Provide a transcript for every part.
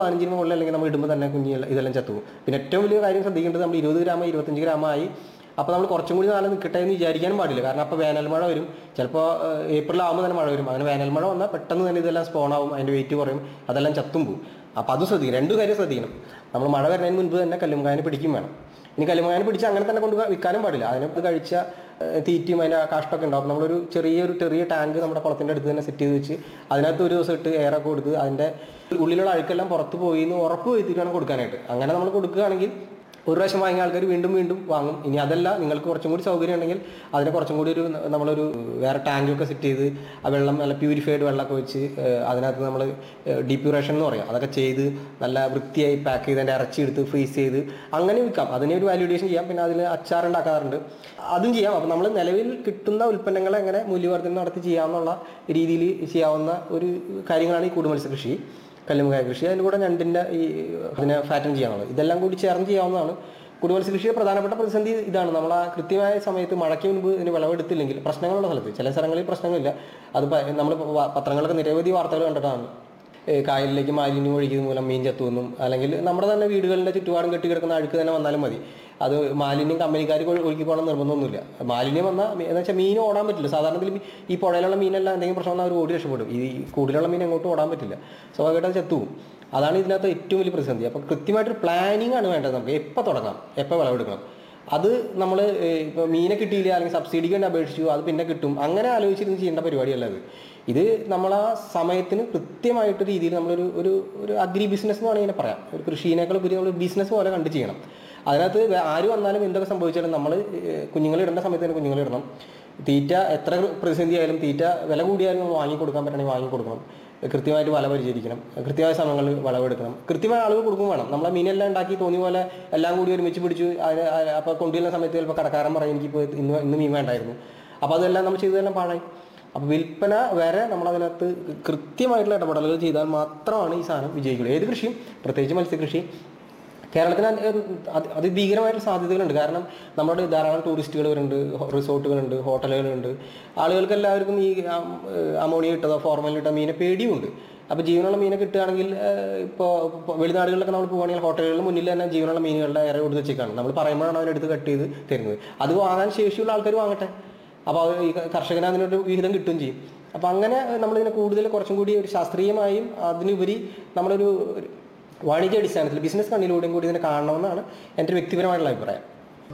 പതിനഞ്ചിന് മുകളിൽ അല്ലെങ്കിൽ നമ്മൾ ഇടുമ്പോൾ തന്നെ കുഞ്ഞ് ഇതെല്ലാം ചത്തുപോകും പിന്നെ ഏറ്റവും വലിയ കാര്യം ശ്രദ്ധിക്കേണ്ടത് നമ്മൾ ഇരുപത് ഗ്രാം ഇരുപത്തഞ്ച് ഗ്രാം ആയി അപ്പോൾ നമ്മൾ കുറച്ചും കൂടി നാളെ നിൽക്കട്ടെ എന്ന് വിചാരിക്കാനും പാടില്ല കാരണം അപ്പോൾ വേനൽ മഴ വരും ചിലപ്പോൾ ഏപ്രിലാകുമ്പോൾ തന്നെ മഴ വരും അങ്ങനെ വേനൽ മഴ വന്നാൽ പെട്ടെന്ന് തന്നെ ഇതെല്ലാം സ്പോൺ ആവും അതിൻ്റെ വെയിറ്റ് കുറയും അതെല്ലാം ചത്തും പോകും അപ്പോൾ അതും ശ്രദ്ധിക്കണം രണ്ട് കാര്യം ശ്രദ്ധിക്കണം നമ്മൾ മഴ വരുന്നതിന് മുൻപ് തന്നെ കല്ലുമുകായനെ പിടിക്കും വേണം ഇനി കല്ലുമുകായനെ പിടിച്ച് അങ്ങനെ തന്നെ കൊണ്ട് വിൽക്കാനും പാടില്ല അതിനകത്ത് കഴിച്ച ഏഹ്, തീറ്റയും അതിൻ്റെ കാഷ്ടമൊക്കെ ഉണ്ടാവും നമ്മളൊരു ചെറിയൊരു ചെറിയ ടാങ്ക് നമ്മുടെ കുളത്തിൻ്റെ അടുത്ത് തന്നെ സെറ്റ് ചെയ്ത് വെച്ച് അതിനകത്ത് ഒരു ദിവസം ഇട്ട് എയറൊക്കെ കൊടുത്ത് അതിൻ്റെ ഉള്ളിലുള്ള അഴുക്കെല്ലാം പുറത്ത് പോയി എന്ന് ഉറപ്പ് വരുത്തിയിട്ട് വേണം കൊടുക്കാനായിട്ട് അങ്ങനെ നമ്മൾ കൊടുക്കുകയാണെങ്കിൽ ഒരു പ്രാവശ്യം വാങ്ങിയ ആൾക്കാർ വീണ്ടും വീണ്ടും വാങ്ങും ഇനി അതല്ല നിങ്ങൾക്ക് കുറച്ചും കൂടി സൗകര്യം ഉണ്ടെങ്കിൽ അതിനെ കുറച്ചും കൂടി ഒരു നമ്മളൊരു വേറെ ടാങ്കൊക്കെ സെറ്റ് ചെയ്ത് ആ വെള്ളം നല്ല പ്യൂരിഫൈഡ് വെള്ളമൊക്കെ വെച്ച് ഏഹ്, അതിനകത്ത് നമ്മൾ ഡീപ്യൂറേഷൻ എന്ന് പറയും അതൊക്കെ ചെയ്ത് നല്ല വൃത്തിയായി പാക്ക് ചെയ്ത് അതിൻ്റെ ഇറച്ചി എടുത്ത് ഫ്രീസ് ചെയ്ത് അങ്ങനെ വിൽക്കാം അതിനെ ഒരു വാല്യൂഡേഷൻ ചെയ്യാം പിന്നെ അതിൽ അച്ചാർ ഉണ്ടാക്കാറുണ്ട് അതും ചെയ്യാം അപ്പം നമ്മൾ നിലവിൽ കിട്ടുന്ന ഉൽപ്പന്നങ്ങളെ എങ്ങനെ മൂല്യവർദ്ധന നടത്തി ചെയ്യാമെന്നുള്ള രീതിയിൽ ചെയ്യാവുന്ന ഒരു കാര്യങ്ങളാണ് ഈ കൂടുമത്സ്യ കൃഷി കല്ലുമുകായ കൃഷി അതിൻ്റെ കൂടെ ഞണ്ടിൻ്റെ ഈ അതിനെ ഫാറ്റൻ ചെയ്യാനുള്ളത് ഇതെല്ലാം കൂടി ചേർന്ന് ചെയ്യാവുന്നതാണ് കുടിമത്സ്യ കൃഷിയുടെ പ്രധാനപ്പെട്ട പ്രതിസന്ധി ഇതാണ് നമ്മൾ ആ കൃത്യമായ സമയത്ത് മഴയ്ക്ക് മുൻപ് ഇതിന് വിളവെടുത്തില്ലെങ്കിൽ പ്രശ്നങ്ങളുള്ള സ്ഥലത്ത് ചില സ്ഥലങ്ങളിൽ പ്രശ്നങ്ങളില്ല അത് നമ്മൾ പത്രങ്ങളൊക്കെ നിരവധി വാർത്തകൾ കണ്ടിട്ടാണ് ഏ, കായലിലേക്ക് മാലിന്യം ഒഴുകിയത് മൂലം മീൻ ചത്തുവെന്നും അല്ലെങ്കിൽ നമ്മുടെ തന്നെ വീടുകളിലെ ചുറ്റുപാടും കെട്ടി കിടക്കുന്ന അഴുക്ക് തന്നെ വന്നാലും മതി അത് മാലിന്യം കമ്പനിക്കാർക്ക് ഒഴു- ഒഴുക്കി പോകണം നിർബന്ധമൊന്നുമില്ല മാലിന്യം വന്നാൽ എന്ന് വെച്ചാൽ മീൻ ഓടാൻ പറ്റില്ല സാധാരണത്തിൽ ഈ പുഴയിലുള്ള മീനെല്ലാം എന്തെങ്കിലും പ്രശ്നം വന്നാൽ അവർ ഓടി രക്ഷപ്പെടും ഈ കൂടുതലുള്ള മീൻ എങ്ങോട്ടും ഓടാൻ പറ്റില്ല സ്വാഭാവികമായിട്ട് അത് ചത്തുപോകും അതാണ് ഇതിനകത്ത് ഏറ്റവും വലിയ പ്രതിസന്ധി അപ്പോൾ കൃത്യമായിട്ടൊരു പ്ലാനിങ് ആണ് വേണ്ടത് നമുക്ക് എപ്പോൾ തുടങ്ങാം എപ്പോൾ വിളവെടുക്കണം അത് നമ്മൾ ഇപ്പോൾ മീനെ കിട്ടിയില്ല അല്ലെങ്കിൽ സബ്സിഡിക്ക് വേണ്ടി അപേക്ഷിച്ചു അത് പിന്നെ കിട്ടും അങ്ങനെ ആലോചിച്ചിരുന്ന് ചെയ്യേണ്ട പരിപാടിയല്ല ഇത് ഇത് നമ്മൾ ആ സമയത്തിന് കൃത്യമായിട്ട് രീതിയിൽ നമ്മളൊരു ഒരു ഒരു അഗ്രി ബിസിനസ് എന്ന് വേണമെങ്കിൽ പറയാം ഒരു കൃഷിനേക്കാൾ ഉപരി നമ്മൾ ബിസിനസ് പോലെ കണ്ട് ചെയ്യണം അതിനകത്ത് വേ- ആര് വന്നാലും എന്തൊക്കെ സംഭവിച്ചാലും നമ്മൾ കുഞ്ഞുങ്ങൾ ഇടേണ്ട സമയത്ത് തന്നെ കുഞ്ഞുങ്ങൾ ഇടണം തീറ്റ എത്ര പ്രതിസന്ധി ആയാലും തീറ്റ വില കൂടിയാലും നമ്മൾ വാങ്ങിക്കൊടുക്കാൻ പറ്റണമെങ്കിൽ വാങ്ങിക്കൊടുക്കണം കൃത്യമായിട്ട് വല പരിചരിക്കണം കൃത്യമായ സമയങ്ങളിൽ വളവെടുക്കണം കൃത്യമായ അളവ് കൊടുക്കും വേണം നമ്മളെ മീനെല്ലാം ഉണ്ടാക്കി തോന്നിയ പോലെ എല്ലാം കൂടി ഒരുമിച്ച് പിടിച്ചു അതിന് അപ്പോൾ കൊണ്ടുവരുന്ന സമയത്ത് ചിലപ്പോൾ കടക്കാരൻ പറയും എനിക്കിപ്പോൾ ഇന്ന് ഇന്ന് മീൻ വേണ്ടായിരുന്നു അപ്പോൾ അതെല്ലാം നമ്മൾ ചെയ്തതെല്ലാം പാഴായി അപ്പോൾ വിൽപ്പന വരെ നമ്മളതിനകത്ത് കൃത്യമായിട്ടുള്ള ഇടപെടലുകൾ ചെയ്താൽ മാത്രമാണ് ഈ സാധനം വിജയിക്കുള്ളൂ ഏത് കൃഷിയും പ്രത്യേകിച്ച് മത്സ്യകൃഷി കേരളത്തിന് അത് അത് അതിഭീകരമായിട്ടുള്ള സാധ്യതകളുണ്ട് കാരണം നമ്മുടെ ധാരാളം ടൂറിസ്റ്റുകൾ വരുന്നുണ്ട് ഹോ- റിസോർട്ടുകളുണ്ട് ഹോട്ടലുകളുണ്ട് ആളുകൾക്ക് എല്ലാവർക്കും ഈ അം- ഏഹ് അമോണിയ ഇട്ടതോ ഫോർമലിൻ ഇട്ട മീനെ പേടിയുമുണ്ട് അപ്പോൾ ജീവനുള്ള മീനെ കിട്ടുകയാണെങ്കിൽ ഇപ്പോൾ വെളിനാടുകളിലൊക്കെ നമ്മൾ പോകുകയാണെങ്കിൽ ഹോട്ടലുകളിൽ മുന്നിൽ തന്നെ ജീവനുള്ള മീനുകളുടെ ഇറ കൊടുത്ത് വെച്ചേക്കാണ് നമ്മൾ പറയുമ്പോഴാണ് അവരെടുത്ത് കട്ട് ചെയ്ത് തരുന്നത് അത് വാങ്ങാൻ ശേഷിയുള്ള ആൾക്കാർ വാങ്ങട്ടെ അപ്പോൾ ഈ കർഷകന് അതിനൊരു വിഹിതം കിട്ടുകയും ചെയ്യും അപ്പോൾ അങ്ങനെ നമ്മളിതിനെ കൂടുതൽ കുറച്ചും കൂടി ഒരു ശാസ്ത്രീയമായും അതിനുപരി നമ്മളൊരു ഒരു വാണിജ്യ അടിസ്ഥാനത്തിൽ ബിസിനസ് കണ്ണിലൂടെയും കൂടി ഇതിനെ കാണണമെന്നാണ് എൻ്റെ ഒരു വ്യക്തിപരമായിട്ടുള്ള അഭിപ്രായം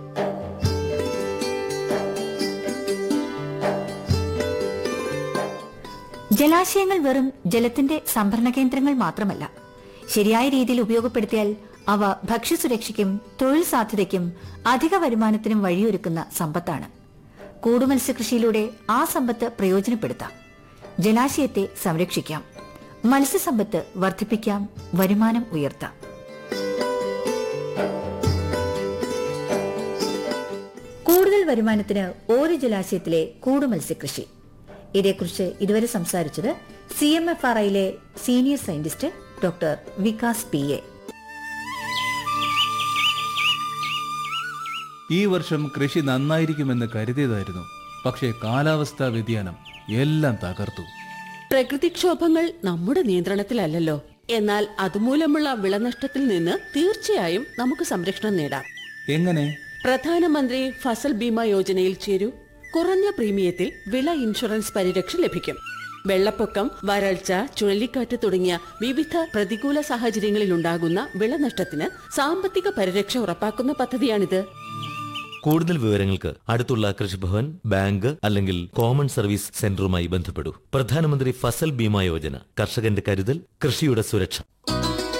ജലാശയങ്ങൾ വെറും ജലത്തിന്റെ സംഭരണ കേന്ദ്രങ്ങൾ മാത്രമല്ല ശരിയായ രീതിയിൽ ഉപയോഗപ്പെടുത്തിയാൽ അവ ഭക്ഷ്യസുരക്ഷയ്ക്കും തൊഴിൽ സാധ്യതയ്ക്കും അധിക വരുമാനത്തിനും വഴിയൊരുക്കുന്ന സമ്പത്താണ് കൂടുമത്സ്യകൃഷിയിലൂടെ ആ സമ്പത്ത് പ്രയോജനപ്പെടുത്താം ജലാശയത്തെ സംരക്ഷിക്കാം മത്സ്യസമ്പത്ത് വർദ്ധിപ്പിക്കാം വരുമാനം ഉയർത്താം കൂടുതൽ വരുമാനത്തിന് ഓരോ ജലാശയത്തിലെ കൂടുമത്സ്യകൃഷി ഇതേക്കുറിച്ച് ഇതുവരെ സംസാരിച്ചത് സി എം എഫ് ആർ ഐയിലെ senior scientist doctor Vikas P A ഈ വർഷം കൃഷി നന്നായിരിക്കുമെന്ന് കരുതിയതായിരുന്നു പക്ഷേ കാലാവസ്ഥാ വ്യതിയാനം എല്ലാം തകർത്തു പ്രകൃതിക്ഷോഭങ്ങൾ നമ്മുടെ നിയന്ത്രണത്തിലല്ലല്ലോ എന്നാൽ അതുമൂലമുള്ള വിളനഷ്ടത്തിൽ നിന്ന് തീർച്ചയായും നമുക്ക് സംരക്ഷണം നേടാം എങ്ങനെ പ്രധാനമന്ത്രി ഫസൽ ബീമ യോജനയിൽ ചേരൂ കുറഞ്ഞ പ്രീമിയത്തിൽ വിള ഇൻഷുറൻസ് പരിരക്ഷ ലഭിക്കും വെള്ളപ്പൊക്കം വരൾച്ച ചുഴലിക്കാറ്റ് തുടങ്ങിയ വിവിധ പ്രതികൂല സാഹചര്യങ്ങളിലുണ്ടാകുന്ന വിളനഷ്ടത്തിന് സാമ്പത്തിക പരിരക്ഷ ഉറപ്പാക്കുന്ന പദ്ധതിയാണിത് കൂടുതൽ വിവരങ്ങൾക്ക് അടുത്തുള്ള കൃഷിഭവൻ ബാങ്ക് അല്ലെങ്കിൽ കോമൺ സർവീസ് സെന്ററുമായി ബന്ധപ്പെടൂ പ്രധാനമന്ത്രി ഫസൽ ബീമ യോജന കർഷകന്റെ കരുതൽ കൃഷിയുടെ സുരക്ഷ